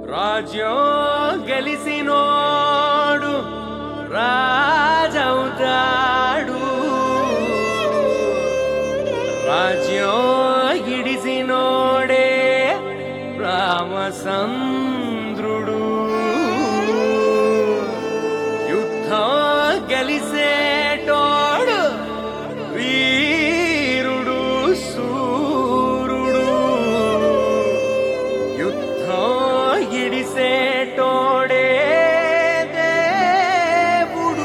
రాజ్యం గెలిసినోడు రాజవుతాడు రాజ్యం ఇడిసినోడే రామచంద్రుడు యుద్ధం గెలిసేటోడు వీరుడు సూరుడు యుద్ధం ఇడిసేటోడే దేవుడు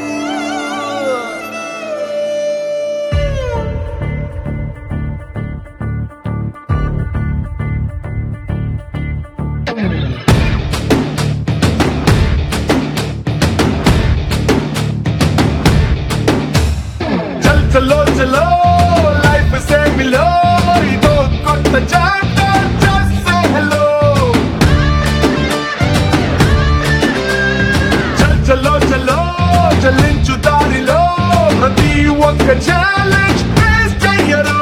చల్ చలో చలో లైఫ్ సే మిలో ఇదో కొత్త చాప్టర్ జస్ట్ సే హలో చల్ చలో చలో చలించు దారిలో ప్రతి ఒక్క ఛాలెంజ్ ఫేస్ చెయ్యరు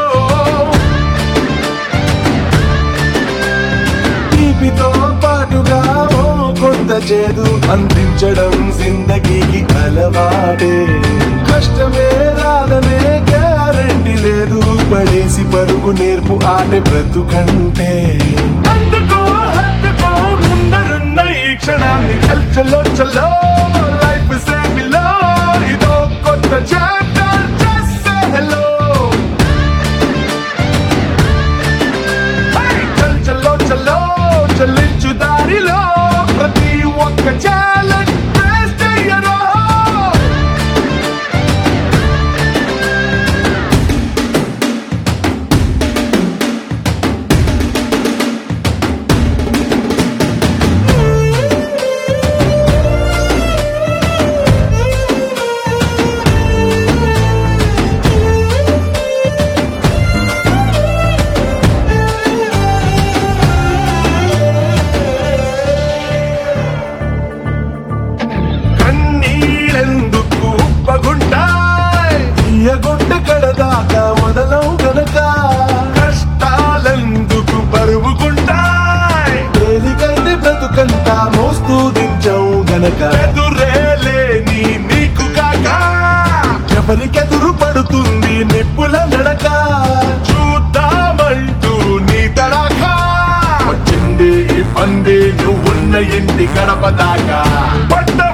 తీపితో పాటుగా ఓ కొంత చేదు అందించడం జిందగీకి అలవాటే కష్టమే రాదనే గ్యారంటీ లేదు పడేసి పరుగు నేర్పు ఆటే బ్రతుకంటే అందుకో హత్తుకో ముందరున్న ఈ క్షణాన్ని చల్ చలో చలో లైఫ్ సేమిలో ఇదో కొత్త చాప్టర్ జస్ట్ సే హలో చల్ చల్లో చల్లో చల్లించు దారిలో ప్రతి ఒక్క ఛాలెంజ్ ఫేస్ చెయ్యరా కన్నీళ్ళెందుకు ఉప్పగుంటాయ్ తీయగుంట కడదాకా మొదలవు గనక కష్టాలెందుకు బరువుకుంటాయ్ తేలికైతే బ్రతుకంతా మోస్తూ దించవు గనక ఎదురేలేని నీకు కాక ఎవరికెదురు పడుతుంది నిప్పుల నడక చూద్దామంటూ నీ తడాకా వచ్చింది ఈ పంది నువ్వున్న ఇంటి గడప దాకా పడ్డ